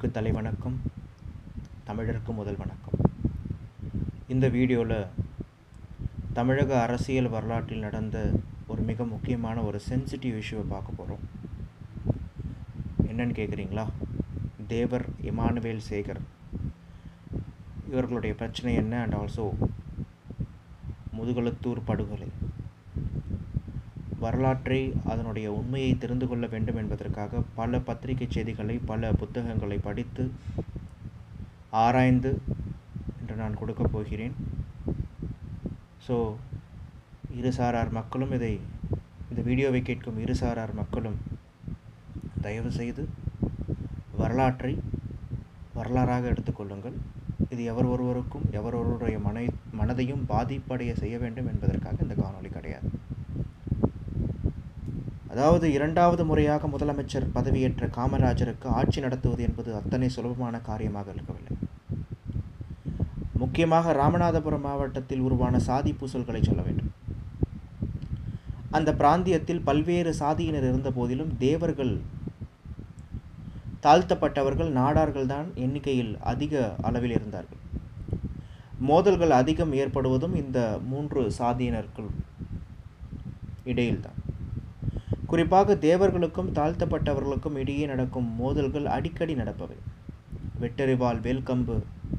தமிழுக்கு தலை வணக்கம் தமிழருக்கு முதல் வணக்கம் இந்த வீடியோவில் தமிழக அரசியல் வரலாற்றில் நடந்த ஒரு மிக முக்கியமான ஒரு சென்சிட்டிவ் இஷ்யூவை பார்க்க போகிறோம் என்னன்னு கேட்குறீங்களா தேவர் இமானுவேல் சேகர் இவர்களுடைய பிரச்சனை என்ன அண்ட் ஆல்சோ முதுகுளத்தூர் படுகொலை வரலாற்றை அதனுடைய உண்மையை தெரிந்து கொள்ள வேண்டும் என்பதற்காக பல பத்திரிகை செய்திகளை பல புத்தகங்களை படித்து ஆராய்ந்து என்று நான் கொடுக்கப் போகிறேன் ஸோ இருசாரார் மக்களும் இதை இந்த வீடியோவை கேட்கும் இருசாரார் மக்களும் தயவு செய்து வரலாற்றை வரலாறாக எடுத்துக்கொள்ளுங்கள் இது எவர் ஒருவருக்கும் எவர் ஒருவருடைய மனை மனதையும் பாதிப்படைய செய்ய வேண்டும் என்பதற்காக இந்த காணொளி கிடையாது அதாவது இரண்டாவது முறையாக முதலமைச்சர் பதவியேற்ற காமராஜருக்கு ஆட்சி நடத்துவது என்பது அத்தனை சுலபமான காரியமாக இருக்கவில்லை முக்கியமாக ராமநாதபுரம் மாவட்டத்தில் உருவான சாதி பூசல்களை சொல்ல வேண்டும் அந்த பிராந்தியத்தில் பல்வேறு சாதியினர் இருந்த போதிலும் தேவர்கள் தாழ்த்தப்பட்டவர்கள் நாடார்கள் தான் எண்ணிக்கையில் அதிக அளவில் இருந்தார்கள் மோதல்கள் அதிகம் ஏற்படுவதும் இந்த மூன்று சாதியினர்கள் இடையில்தான் குறிப்பாக தேவர்களுக்கும் தாழ்த்தப்பட்டவர்களுக்கும் இடையே நடக்கும் மோதல்கள் அடிக்கடி நடப்பவை வெட்டறிவால் வேல்கம்பு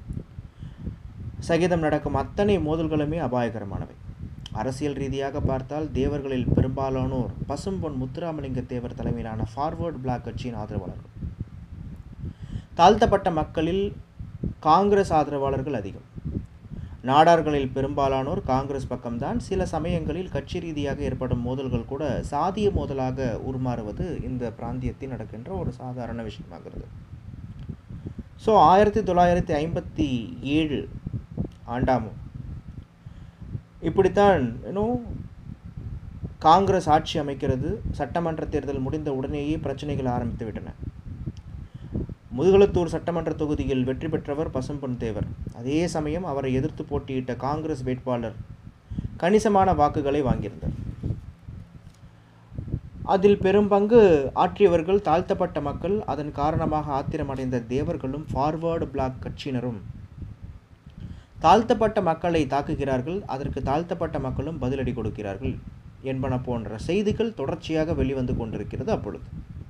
சகிதம் நடக்கும் அத்தனை மோதல்களுமே அபாயகரமானவை அரசியல் ரீதியாக பார்த்தால் தேவர்களில் பெரும்பாலானோர் பசும்பொன் முத்துராமலிங்க தேவர் தலைமையிலான ஃபார்வர்ட் பிளாக் கட்சியின் ஆதரவாளர்கள் தாழ்த்தப்பட்ட மக்களில் காங்கிரஸ் ஆதரவாளர்கள் அதிகம் நாடார்களில் பெரும்பாலானோர் காங்கிரஸ் பக்கம்தான் சில சமயங்களில் கட்சி ரீதியாக ஏற்படும் மோதல்கள் கூட சாதிய மோதலாக உருமாறுவது இந்த பிராந்தியத்தில் நடக்கின்ற ஒரு சாதாரண விஷயமாகிறது ஸோ ஆயிரத்தி தொள்ளாயிரத்தி ஐம்பத்தி ஏழு ஆண்டாம் இப்படித்தான் இன்னும் காங்கிரஸ் ஆட்சி அமைக்கிறது சட்டமன்ற தேர்தல் முடிந்த உடனேயே பிரச்சனைகள் ஆரம்பித்து விட்டன முதுகுளத்தூர் சட்டமன்ற தொகுதியில் வெற்றி பெற்றவர் பசும்பொன் தேவர் அதே சமயம் அவரை எதிர்த்து போட்டியிட்ட காங்கிரஸ் வேட்பாளர் கணிசமான வாக்குகளை வாங்கியிருந்தார் அதில் பெரும் பங்கு ஆற்றியவர்கள் தாழ்த்தப்பட்ட மக்கள் அதன் காரணமாக ஆத்திரமடைந்த தேவர்களும் ஃபார்வர்டு பிளாக் கட்சியினரும் தாழ்த்தப்பட்ட மக்களை தாக்குகிறார்கள் அதற்கு தாழ்த்தப்பட்ட மக்களும் பதிலடி கொடுக்கிறார்கள் என்பன போன்ற செய்திகள் தொடர்ச்சியாக வெளிவந்து கொண்டிருக்கிறது அப்பொழுது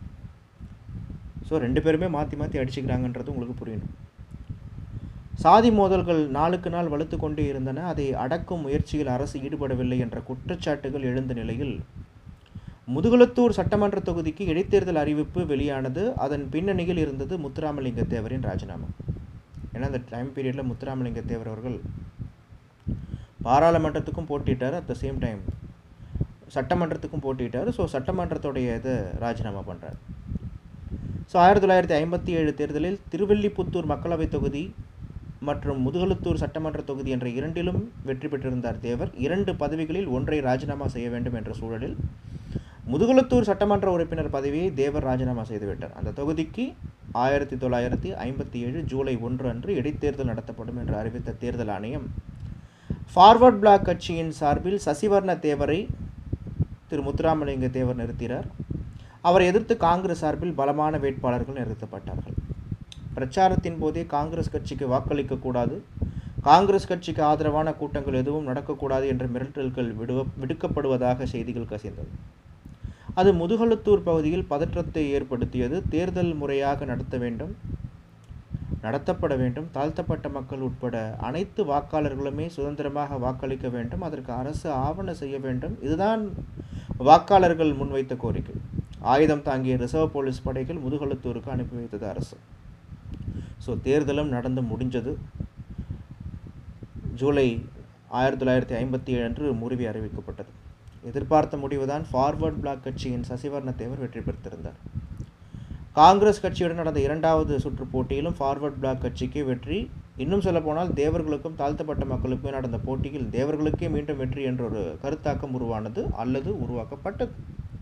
ஸோ ரெண்டு பேருமே மாற்றி மாற்றி அடிச்சுக்கிறாங்கன்றது உங்களுக்கு புரியணும் சாதி மோதல்கள் நாளுக்கு நாள் வலுத்து கொண்டே இருந்தன அதை அடக்கும் முயற்சியில் அரசு ஈடுபடவில்லை என்ற குற்றச்சாட்டுகள் எழுந்த நிலையில் முதுகுளத்தூர் சட்டமன்ற தொகுதிக்கு இடைத்தேர்தல் அறிவிப்பு வெளியானது அதன் பின்னணியில் இருந்தது முத்துராமலிங்க தேவரின் ராஜினாமா ஏன்னா அந்த டைம் பீரியடில் முத்துராமலிங்க தேவர் அவர்கள் பாராளுமன்றத்துக்கும் போட்டிட்டார் அட் த சேம் டைம் சட்டமன்றத்துக்கும் போட்டிட்டார் ஸோ சட்டமன்றத்துடைய இதை ராஜினாமா பண்ணுறார் ஸோ ஆயிரத்தி தொள்ளாயிரத்தி ஐம்பத்தி ஏழு தேர்தலில் திருவல்லிபுத்தூர் மக்களவைத் தொகுதி மற்றும் முதுகலுத்தூர் சட்டமன்ற தொகுதி என்ற இரண்டிலும் வெற்றி பெற்றிருந்தார் தேவர் இரண்டு பதவிகளில் ஒன்றை ராஜினாமா செய்ய வேண்டும் என்ற சூழலில் முதுகுளத்தூர் சட்டமன்ற உறுப்பினர் பதவியை தேவர் ராஜினாமா செய்துவிட்டார் அந்த தொகுதிக்கு ஆயிரத்தி தொள்ளாயிரத்தி ஐம்பத்தி ஏழு ஜூலை ஒன்று அன்று இடைத்தேர்தல் நடத்தப்படும் என்று அறிவித்த தேர்தல் ஆணையம் ஃபார்வர்ட் பிளாக் கட்சியின் சார்பில் சசிவர்ண தேவரை திரு முத்துராமலிங்க தேவர் நிறுத்தினார் அவரை எதிர்த்து காங்கிரஸ் சார்பில் பலமான வேட்பாளர்கள் நிறுத்தப்பட்டார்கள் பிரச்சாரத்தின் போதே காங்கிரஸ் கட்சிக்கு வாக்களிக்கக்கூடாது காங்கிரஸ் கட்சிக்கு ஆதரவான கூட்டங்கள் எதுவும் நடக்கக்கூடாது என்ற மிரட்டல்கள் விடுவ விடுக்கப்படுவதாக செய்திகள் கசிந்தது அது முதுகலுத்தூர் பகுதியில் பதற்றத்தை ஏற்படுத்தியது தேர்தல் முறையாக நடத்த வேண்டும் நடத்தப்பட வேண்டும் தாழ்த்தப்பட்ட மக்கள் உட்பட அனைத்து வாக்காளர்களுமே சுதந்திரமாக வாக்களிக்க வேண்டும் அதற்கு அரசு ஆவண செய்ய வேண்டும் இதுதான் வாக்காளர்கள் முன்வைத்த கோரிக்கை ஆயுதம் தாங்கிய ரிசர்வ் போலீஸ் படைகள் முதுகலத்தூருக்கு அனுப்பி வைத்தது அரசு ஸோ தேர்தலும் நடந்து முடிஞ்சது ஜூலை ஆயிரத்தி தொள்ளாயிரத்தி ஐம்பத்தி ஏழு அன்று முறிவி அறிவிக்கப்பட்டது எதிர்பார்த்த முடிவுதான் ஃபார்வர்ட் பிளாக் கட்சியின் சசிவர்ண தேவர் வெற்றி பெற்றிருந்தார் காங்கிரஸ் கட்சியுடன் நடந்த இரண்டாவது சுற்று போட்டியிலும் ஃபார்வர்ட் பிளாக் கட்சிக்கு வெற்றி இன்னும் சொல்லப்போனால் தேவர்களுக்கும் தாழ்த்தப்பட்ட மக்களுக்கும் நடந்த போட்டியில் தேவர்களுக்கே மீண்டும் வெற்றி என்ற ஒரு கருத்தாக்கம் உருவானது அல்லது உருவாக்கப்பட்டது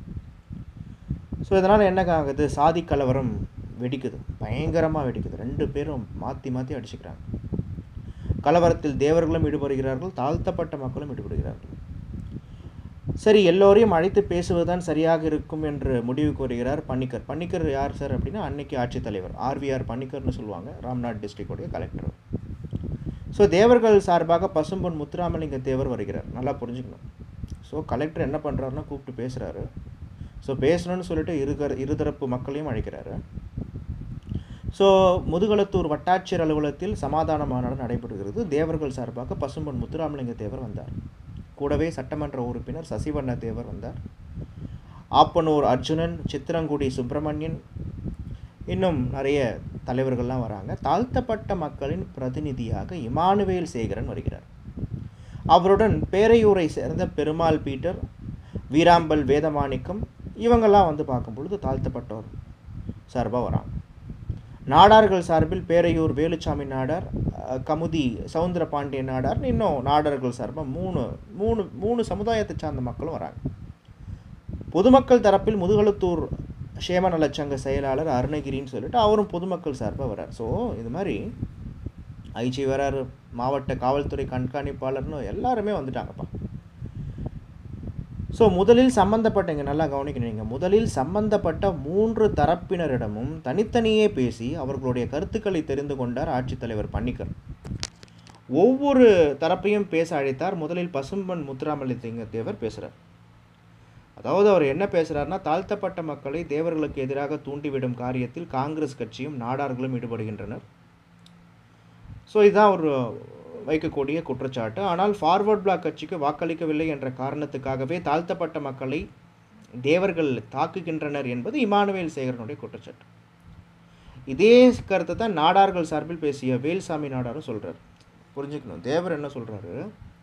ஸோ இதனால் என்ன ஆகுது சாதி கலவரம் வெடிக்குது பயங்கரமாக வெடிக்குது ரெண்டு பேரும் மாற்றி மாற்றி அடிச்சுக்கிறாங்க கலவரத்தில் தேவர்களும் ஈடுபடுகிறார்கள் தாழ்த்தப்பட்ட மக்களும் ஈடுபடுகிறார்கள் சரி எல்லோரையும் அழைத்து பேசுவதுதான் சரியாக இருக்கும் என்று முடிவு கூறுகிறார் பன்னிக்கர் பன்னிக்கர் யார் சார் அப்படின்னா அன்னைக்கு ஆட்சித்தலைவர் ஆர்விஆர் பன்னிக்கர்னு சொல்லுவாங்க ராம்நாத் டிஸ்ட்ரிக்டோடைய கலெக்டர் ஸோ தேவர்கள் சார்பாக பசும்பொன் முத்துராமலிங்க தேவர் வருகிறார் நல்லா புரிஞ்சுக்கணும் ஸோ கலெக்டர் என்ன பண்ணுறாருன்னா கூப்பிட்டு பேசுகிறாரு ஸோ பேசணும்னு சொல்லிட்டு இருகர இருதரப்பு மக்களையும் அழைக்கிறாரு ஸோ முதுகளத்தூர் வட்டாட்சியர் அலுவலகத்தில் சமாதான மாநாடு நடைபெறுகிறது தேவர்கள் சார்பாக பசும்பொன் முத்துராமலிங்க தேவர் வந்தார் கூடவே சட்டமன்ற உறுப்பினர் சசிவண்ண தேவர் வந்தார் ஆப்பனூர் அர்ஜுனன் சித்திரங்குடி சுப்பிரமணியன் இன்னும் நிறைய தலைவர்கள்லாம் வராங்க தாழ்த்தப்பட்ட மக்களின் பிரதிநிதியாக இமானுவேல் சேகரன் வருகிறார் அவருடன் பேரையூரை சேர்ந்த பெருமாள் பீட்டர் வீராம்பல் வேதமாணிக்கம் இவங்கெல்லாம் வந்து பார்க்கும் பொழுது தாழ்த்தப்பட்டோர் சார்பாக வராங்க நாடார்கள் சார்பில் பேரையூர் வேலுச்சாமி நாடார் அஹ், கமுதி சவுந்தர பாண்டிய நாடார் இன்னும் நாடார்கள் சார்பாக மூணு மூணு மூணு சமுதாயத்தை சார்ந்த மக்களும் வராங்க பொதுமக்கள் தரப்பில் முதுகலத்தூர் சேமநலச்சங்க செயலாளர் அருணகிரின்னு சொல்லிட்டு அவரும் பொதுமக்கள் சார்பாக வரார் ஸோ இது மாதிரி ஐஜி வராரு மாவட்ட காவல்துறை கண்காணிப்பாளர்னு எல்லாருமே வந்துட்டாங்கப்பா ஸோ முதலில் சம்பந்தப்பட்ட இங்கே நல்லா கவனிக்கணும் நீங்கள் முதலில் சம்பந்தப்பட்ட மூன்று தரப்பினரிடமும் தனித்தனியே பேசி அவர்களுடைய கருத்துக்களை தெரிந்து கொண்டார் ஆட்சித்தலைவர் பன்னிக்கர் ஒவ்வொரு தரப்பையும் பேச அழைத்தார் முதலில் பசும்பன் முத்துராமலிங்க தேவர் பேசுகிறார் அதாவது அவர் என்ன பேசுகிறாருன்னா தாழ்த்தப்பட்ட மக்களை தேவர்களுக்கு எதிராக தூண்டிவிடும் காரியத்தில் காங்கிரஸ் கட்சியும் நாடார்களும் ஈடுபடுகின்றனர் ஸோ இதுதான் ஒரு வைக்கக்கூடிய குற்றச்சாட்டு ஆனால் ஃபார்வர்ட் பிளாக் கட்சிக்கு வாக்களிக்கவில்லை என்ற காரணத்துக்காகவே தாழ்த்தப்பட்ட மக்களை தேவர்கள் தாக்குகின்றனர் என்பது இமானுவேல் சேகரனுடைய குற்றச்சாட்டு இதே கருத்தை தான் நாடார்கள் சார்பில் பேசிய வேல்சாமி நாடாரும் சொல்கிறார் புரிஞ்சுக்கணும் தேவர் என்ன சொல்கிறாரு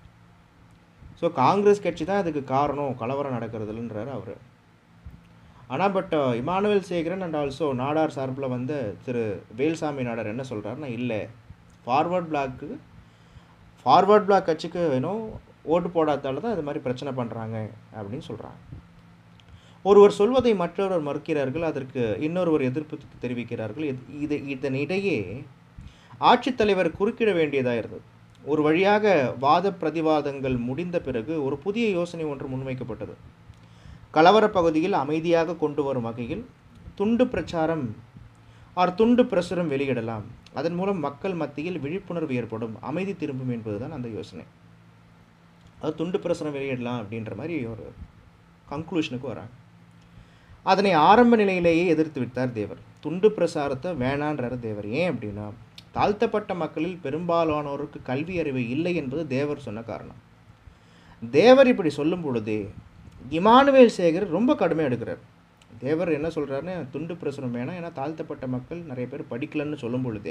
ஸோ காங்கிரஸ் கட்சி தான் அதுக்கு காரணம் கலவரம் நடக்கிறதுலன்றார் அவர் ஆனால் but Immanuel Sekaran and also Nadar சார்பில் வந்து திரு வேல்சாமி நாடார் என்ன சொல்கிறாருன்னா இல்லை ஃபார்வர்ட் பிளாக்கு ஃபார்வர்ட் பிளாக் கட்சிக்கு வேணும் ஓட்டு போடாதால தான் இது மாதிரி பிரச்சனை பண்ணுறாங்க அப்படின்னு சொல்கிறாங்க ஒருவர் சொல்வதை மற்றொருவர் மறுக்கிறார்கள் அதற்கு இன்னொருவர் எதிர்ப்பு தெரிவிக்கிறார்கள் இது இது இதனிடையே ஆட்சித்தலைவர் குறுக்கிட வேண்டியதாக இருந்தது ஒரு வழியாக வாத பிரதிவாதங்கள் முடிந்த பிறகு ஒரு புதிய யோசனை ஒன்று முன்வைக்கப்பட்டது கலவரப் பகுதியில் அமைதியாக கொண்டு வரும் வகையில் துண்டு பிரச்சாரம் ஆர் துண்டு பிரசுரம் வெளியிடலாம் அதன் மூலம் மக்கள் மத்தியில் விழிப்புணர்வு ஏற்படும் அமைதி திரும்பும் என்பதுதான் அந்த யோசனை அது துண்டு பிரசுரம் வெளியிடலாம் அப்படின்ற மாதிரி ஒரு கன்க்ளூஷனுக்கு வராங்க அதனை ஆரம்ப நிலையிலேயே எதிர்த்து விட்டார் தேவர் துண்டு பிரசாரத்தை வேணான்றார் தேவர் ஏன் அப்படின்னா தாழ்த்தப்பட்ட மக்களில் பெரும்பாலானோருக்கு கல்வி அறிவு இல்லை என்பது தேவர் சொன்ன காரணம் தேவர் இப்படி சொல்லும் பொழுதே இமானுவேல் சேகர் ரொம்ப கடுமையாக எடுக்கிறார் தேவர் என்ன சொல்கிறாருன்னு துண்டு பிரசுரம் வேணாம் ஏன்னா தாழ்த்தப்பட்ட மக்கள் நிறைய பேர் படிக்கலன்னு சொல்லும் பொழுதே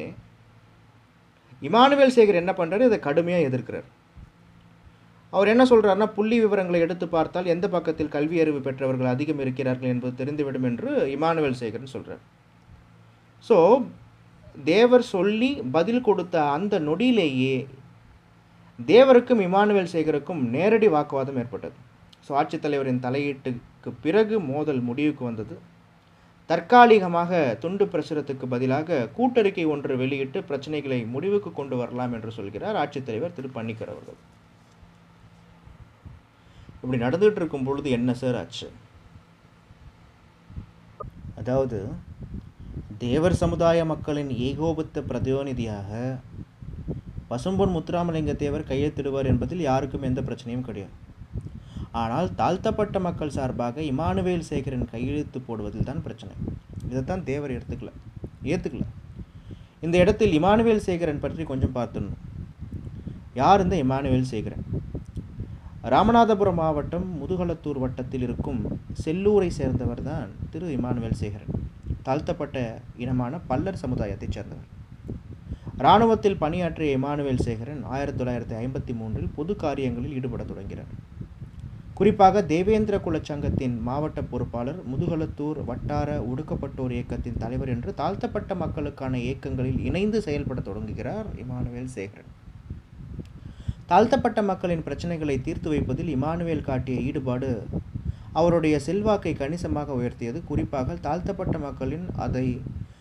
இமானுவேல் சேகர் என்ன பண்ணுறாரு இதை கடுமையாக எதிர்க்கிறார் அவர் என்ன சொல்கிறாருன்னா புள்ளி விவரங்களை எடுத்து பார்த்தால் எந்த பக்கத்தில் கல்வி அறிவு பெற்றவர்கள் அதிகம் இருக்கிறார்கள் என்பது தெரிந்துவிடும் என்று இமானுவேல் சேகர்னு சொல்கிறார் ஸோ தேவர் சொல்லி பதில் கொடுத்த அந்த நொடியிலேயே தேவருக்கும் இமானுவேல் சேகருக்கும் நேரடி வாக்குவாதம் ஏற்பட்டது ஸோ ஆட்சித்தலைவரின் தலையீட்டுக்கு பிறகு மோதல் முடிவுக்கு வந்தது தற்காலிகமாக துண்டு பிரசுரத்துக்கு பதிலாக கூட்டறிக்கை ஒன்று வெளியிட்டு பிரச்சனைகளை முடிவுக்கு கொண்டு வரலாம் என்று சொல்கிறார் ஆட்சித்தலைவர் திரு பன்னிக்கர் அவர்கள் இப்படி நடந்துகிட்டு இருக்கும் பொழுது என்ன சார் ஆச்சு அதாவது தேவர் சமுதாய மக்களின் ஏகோபித்த பிரதிநிதியாக பசும்பொன் முத்துராமலிங்க தேவர் கையெழுத்திடுவார் என்பதில் யாருக்கும் எந்த பிரச்சனையும் கிடையாது ஆனால் தாழ்த்தப்பட்ட மக்கள் சார்பாக இமானுவேல் சேகரன் கையெழுத்து போடுவதில் தான் பிரச்சனை இதைத்தான் தேவர் எடுத்துக்கல ஏற்றுக்கல இந்த இடத்தில் இமானுவேல் சேகரன் பற்றி கொஞ்சம் பார்த்துடணும் யார் இந்த இமானுவேல் சேகரன் ராமநாதபுரம் மாவட்டம் முதுகலத்தூர் வட்டத்தில் இருக்கும் செல்லூரை சேர்ந்தவர் தான் திரு இமானுவேல் சேகரன் தாழ்த்தப்பட்ட இனமான பல்லர் சமுதாயத்தைச் சேர்ந்தவர் இராணுவத்தில் பணியாற்றிய இமானுவேல் சேகரன் ஆயிரத்தி தொள்ளாயிரத்தி ஐம்பத்தி மூன்றில் பொது காரியங்களில் ஈடுபடத் தொடங்கினார் குறிப்பாக தேவேந்திர குல சங்கத்தின் மாவட்ட பொறுப்பாளர் முதுகலத்தூர் வட்டார ஒடுக்கப்பட்டோர் இயக்கத்தின் தலைவர் என்று தாழ்த்தப்பட்ட மக்களுக்கான இயக்கங்களில் இணைந்து செயல்படத் தொடங்குகிறார் இமானுவேல் சேகரன் தாழ்த்தப்பட்ட மக்களின் பிரச்சனைகளை தீர்த்து வைப்பதில் இமானுவேல் காட்டிய ஈடுபாடு அவருடைய செல்வாக்கை கணிசமாக உயர்த்தியது குறிப்பாக தாழ்த்தப்பட்ட மக்களின் அதை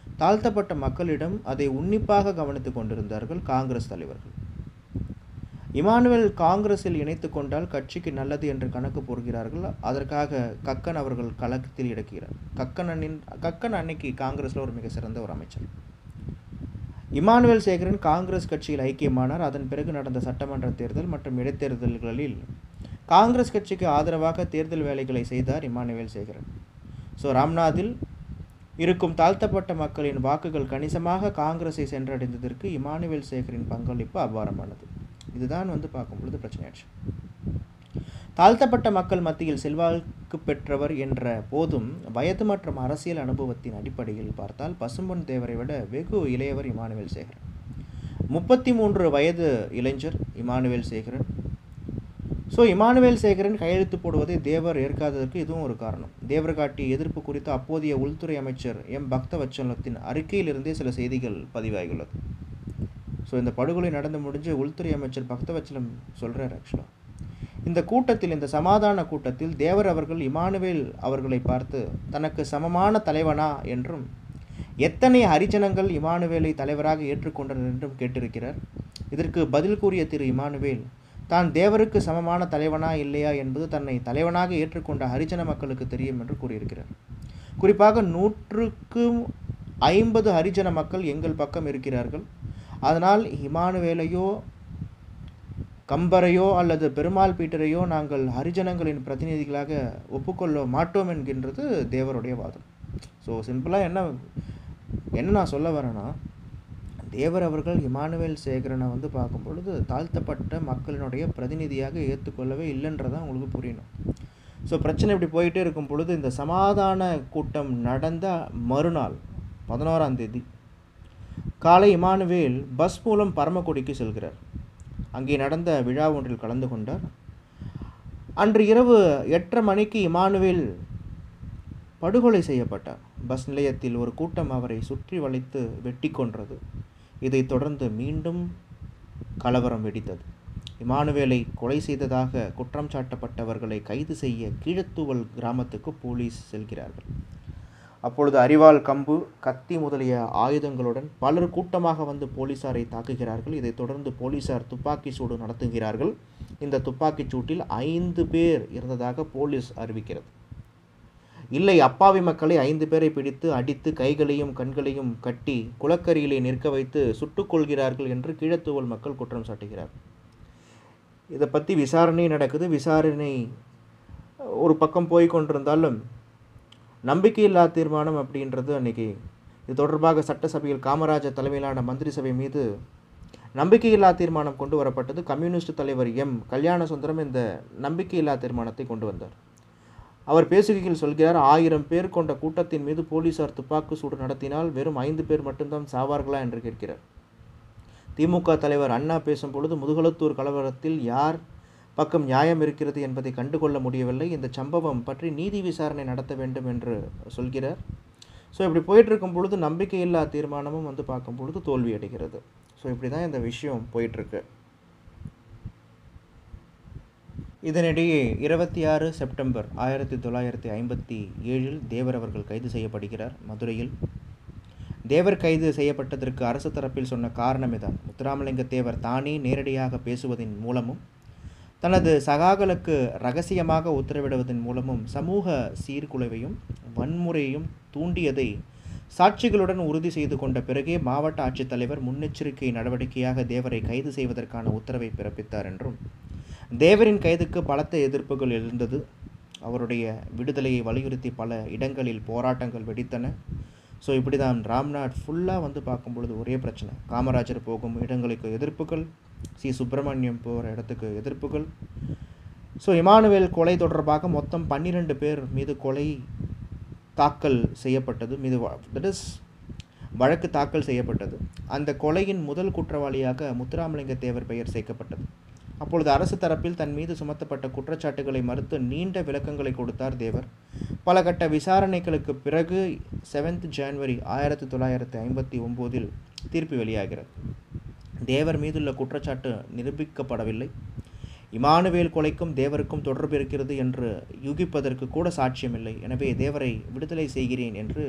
தாழ்த்தப்பட்ட மக்களிடம் அதை உன்னிப்பாக கவனித்துக் கொண்டிருந்தார்கள் காங்கிரஸ் தலைவர்கள் இமானுவேல் காங்கிரஸில் இணைத்து கொண்டால் கட்சிக்கு நல்லது என்று கணக்கு போடுகிறார்கள் அதற்காக கக்கன் அவர்கள் களத்தில் இடக்கிறார் கக்கன் அண்ணின் கக்கன் அன்னைக்கு காங்கிரஸில் ஒரு மிக சிறந்த ஒரு அமைச்சர் இமானுவேல் சேகரன் காங்கிரஸ் கட்சியில் ஐக்கியமானார் அதன் பிறகு நடந்த சட்டமன்ற தேர்தல் மற்றும் இடைத்தேர்தல்களில் காங்கிரஸ் கட்சிக்கு ஆதரவாக தேர்தல் வேலைகளை செய்தார் இமானுவேல் சேகரன் ஸோ ராம்நாத்தில் இருக்கும் தாழ்த்தப்பட்ட மக்களின் வாக்குகள் கணிசமாக காங்கிரஸை சென்றடைந்ததற்கு இமானுவேல் சேகரின் பங்களிப்பு அபாரமானது இதுதான் வந்து பார்க்கும் பொழுது பிரச்சனையாச்சு தாழ்த்தப்பட்ட மக்கள் மத்தியில் செல்வாக்கு பெற்றவர் என்ற போதும் வயது மற்றும் அரசியல் அனுபவத்தின் அடிப்படையில் பார்த்தால் பசும்பொன் தேவரை விட வெகு இளையவர் இமானுவேல் சேகரன் முப்பத்தி மூன்று வயது இளைஞர் இமானுவேல் சேகரன் ஸோ இமானுவேல் சேகரன் கையெழுத்து போடுவதை தேவர் ஏற்காததற்கு இதுவும் ஒரு காரணம் தேவர் காட்டிய எதிர்ப்பு குறித்து அப்போதைய உள்துறை அமைச்சர் எம் பக்தவச்சலத்தின் அறிக்கையிலிருந்தே சில செய்திகள் பதிவாகியுள்ளது ஸோ இந்த படுகொலை நடந்து முடிஞ்சு உள்துறை அமைச்சர் பக்தவச்சலம் சொல்கிறார் ஆக்சுவலாக இந்த கூட்டத்தில் இந்த சமாதான கூட்டத்தில் தேவர் அவர்கள் இமானுவேல் அவர்களை பார்த்து தனக்கு சமமான தலைவனா என்றும் எத்தனை ஹரிஜனங்கள் இமானுவேலை தலைவராக ஏற்றுக்கொண்டனர் என்றும் கேட்டிருக்கிறார் இதற்கு பதில் கூறிய திரு இமானுவேல் தான் தேவருக்கு சமமான தலைவனா இல்லையா என்பது தன்னை தலைவனாக ஏற்றுக்கொண்ட ஹரிஜன மக்களுக்கு தெரியும் என்று கூறியிருக்கிறார் குறிப்பாக நூற்றுக்கும் ஐம்பது ஹரிஜன மக்கள் எங்கள் பக்கம் இருக்கிறார்கள் அதனால் இமானுவேலையோ கம்பரையோ அல்லது பெருமாள் பீட்டரையோ நாங்கள் ஹரிஜனங்களின் பிரதிநிதிகளாக ஒப்புக்கொள்ள மாட்டோம் என்கின்றது தேவருடைய வாதம் ஸோ சிம்பிளாக என்ன என்ன நான் சொல்ல வரேன்னா தேவர் அவர்கள் இமானுவேல் சேகரனை வந்து பார்க்கும் பொழுது தாழ்த்தப்பட்ட மக்களினுடைய பிரதிநிதியாக ஏற்றுக்கொள்ளவே இல்லைன்றதான் உங்களுக்கு புரியணும் ஸோ பிரச்சனை இப்படி போயிட்டே இருக்கும் பொழுது இந்த சமாதான கூட்டம் நடந்த மறுநாள் பதினோராம் தேதி காலை இமானுவேல் பஸ் மூலம் பரமக்குடிக்கு செல்கிறார் அங்கே நடந்த விழா ஒன்றில் கலந்து கொண்டார் அன்று இரவு எட்டரை மணிக்கு இமானுவேல் படுகொலை செய்யப்பட்டார் பஸ் நிலையத்தில் ஒரு கூட்டம் அவரை சுற்றி வளைத்து வெட்டி கொன்றது இதைத் தொடர்ந்து மீண்டும் கலவரம் வெடித்தது இமானுவேலை கொலை செய்ததாக குற்றம் சாட்டப்பட்டவர்களை கைது செய்ய கீழத்தூவல் கிராமத்துக்கு போலீஸ் செல்கிறார்கள் அப்பொழுது அரிவாள் கம்பு கத்தி முதலிய ஆயுதங்களுடன் பலர் கூட்டமாக வந்து போலீசாரை தாக்குகிறார்கள் இதைத் தொடர்ந்து போலீசார் துப்பாக்கி சூடு நடத்துகிறார்கள் இந்த துப்பாக்கிச் சூட்டில் ஐந்து பேர் இருந்ததாக போலீஸ் அறிவிக்கிறது இல்லை அப்பாவி மக்களை ஐந்து பேரை பிடித்து அடித்து கைகளையும் கண்களையும் கட்டி குளக்கரியிலே நிற்க வைத்து சுட்டுக் கொள்கிறார்கள் என்று கீழத்தூவல் மக்கள் குற்றம் சாட்டுகிறார்கள் இதை பற்றி விசாரணை நடக்குது விசாரணை ஒரு பக்கம் போய் கொண்டிருந்தாலும் நம்பிக்கையில்லா தீர்மானம் அப்படின்றது அன்னைக்கு இது தொடர்பாக சட்டசபையில் காமராஜர் தலைமையிலான மந்திரி சபை மீது நம்பிக்கையில்லா தீர்மானம் கொண்டு வரப்பட்டது கம்யூனிஸ்ட் தலைவர் எம் கல்யாண சுந்தரம் இந்த நம்பிக்கையில்லா தீர்மானத்தை கொண்டு வந்தார் அவர் பேசுகையில் சொல்கிறார் ஆயிரம் பேர் கொண்ட கூட்டத்தின் மீது போலீசார் துப்பாக்கு சூடு நடத்தினால் வெறும் ஐந்து பேர் மட்டும்தான் சாவார்களா என்று கேட்கிறார் திமுக தலைவர் அண்ணா பேசும் பொழுது முதுகுளத்தூர் கலவரத்தில் யார் பக்கம் நியாயம் இருக்கிறது என்பதை கண்டுகொள்ள முடியவில்லை இந்த சம்பவம் பற்றி நீதி விசாரணை நடத்த வேண்டும் என்று சொல்கிறார் ஸோ இப்படி போயிட்டுருக்கும் பொழுது நம்பிக்கையில்லா தீர்மானமும் வந்து பார்க்கும் பொழுது தோல்வி அடைகிறது ஸோ இப்படி தான் இந்த விஷயம் போயிட்டுருக்கு இதனிடையே இருபத்தி ஆறு செப்டம்பர் ஆயிரத்தி தொள்ளாயிரத்தி ஐம்பத்தி ஏழில் தேவர் அவர்கள் கைது செய்யப்படுகிறார் மதுரையில் தேவர் கைது செய்யப்பட்டதற்கு அரசு தரப்பில் சொன்ன காரணமே தான் முத்துராமலிங்க தேவர் தானே நேரடியாக பேசுவதன் மூலமும் தனது சகாக்களுக்கு ரகசியமாக உத்தரவிடுவதன் மூலமும் சமூக சீர்குலைவையும் வன்முறையையும் தூண்டியதை சாட்சிகளுடன் உறுதி செய்து கொண்ட பிறகே மாவட்ட ஆட்சித்தலைவர் முன்னெச்சரிக்கை நடவடிக்கையாக தேவரை கைது செய்வதற்கான உத்தரவை பிறப்பித்தார் என்றும் தேவரின் கைதுக்கு பலத்த எதிர்ப்புகள் எழுந்தது அவருடைய விடுதலையை வலியுறுத்தி பல இடங்களில் போராட்டங்கள் வெடித்தன ஸோ இப்படி தான் ராம்நாத் ஃபுல்லாக வந்து பார்க்கும் பொழுது ஒரே பிரச்சனை காமராஜர் போகும் இடங்களுக்கு எதிர்ப்புகள் சி சுப்பிரமணியம் போகிற இடத்துக்கு எதிர்ப்புகள் ஸோ இமானுவேல் கொலை தொடர்பாக மொத்தம் பன்னிரெண்டு பேர் மீது கொலை தாக்கல் செய்யப்பட்டது மீது தட் இஸ் வழக்கு தாக்கல் செய்யப்பட்டது அந்த கொலையின் முதல் குற்றவாளியாக முத்துராமலிங்க தேவர் பெயர் சேர்க்கப்பட்டது அப்பொழுது அரசு தரப்பில் தன் மீது சுமத்தப்பட்ட குற்றச்சாட்டுகளை மறுத்து நீண்ட விளக்கங்களை கொடுத்தார் தேவர் பல கட்ட விசாரணைகளுக்கு பிறகு செவன்த் ஜான்வரி ஆயிரத்தி தொள்ளாயிரத்தி ஐம்பத்தி ஒம்போதில் தீர்ப்பு வெளியாகிறது தேவர் மீதுள்ள குற்றச்சாட்டு நிரூபிக்கப்படவில்லை இமானுவேல் கொலைக்கும் தேவருக்கும் தொடர்பு இருக்கிறது என்று யூகிப்பதற்கு கூட சாட்சியமில்லை எனவே தேவரை விடுதலை செய்கிறேன் என்று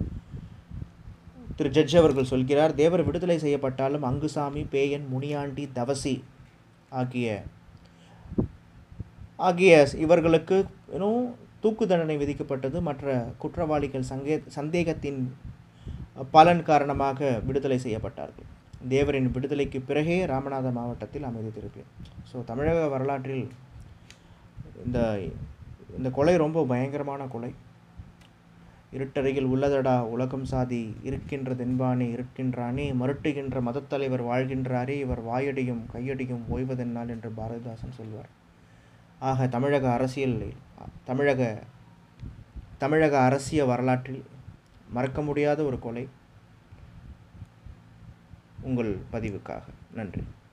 திரு ஜட்ஜ் அவர்கள் சொல்கிறார் தேவர் விடுதலை செய்யப்பட்டாலும் அங்குசாமி பேயன் முனியாண்டி தவசி ஆகிய ஆகிய இவர்களுக்கு இன்னும் தூக்கு தண்டனை விதிக்கப்பட்டது மற்ற குற்றவாளிகள் சங்கே சந்தேகத்தின் பலன் காரணமாக விடுதலை செய்யப்பட்டார்கள் தேவரின் விடுதலைக்கு பிறகே ராமநாத மாவட்டத்தில் அமைதி திருப்பி ஸோ தமிழக வரலாற்றில் இந்த இந்த கொலை ரொம்ப பயங்கரமான கொலை இருட்டறையில் உள்ளதடா உலகம் சாதி இருக்கின்ற தென்பானே இருக்கின்றானே மருட்டுகின்ற மதத்தலைவர் வாழ்கின்றாரே இவர் வாயடியும் கையடியும் ஓய்வதென்னால் என்று பாரதிதாசன் சொல்வார் ஆக தமிழக அரசியலில் தமிழக தமிழக அரசிய வரலாற்றில் மறக்க முடியாத ஒரு கொலை உங்கள் பதிவுக்காக நன்றி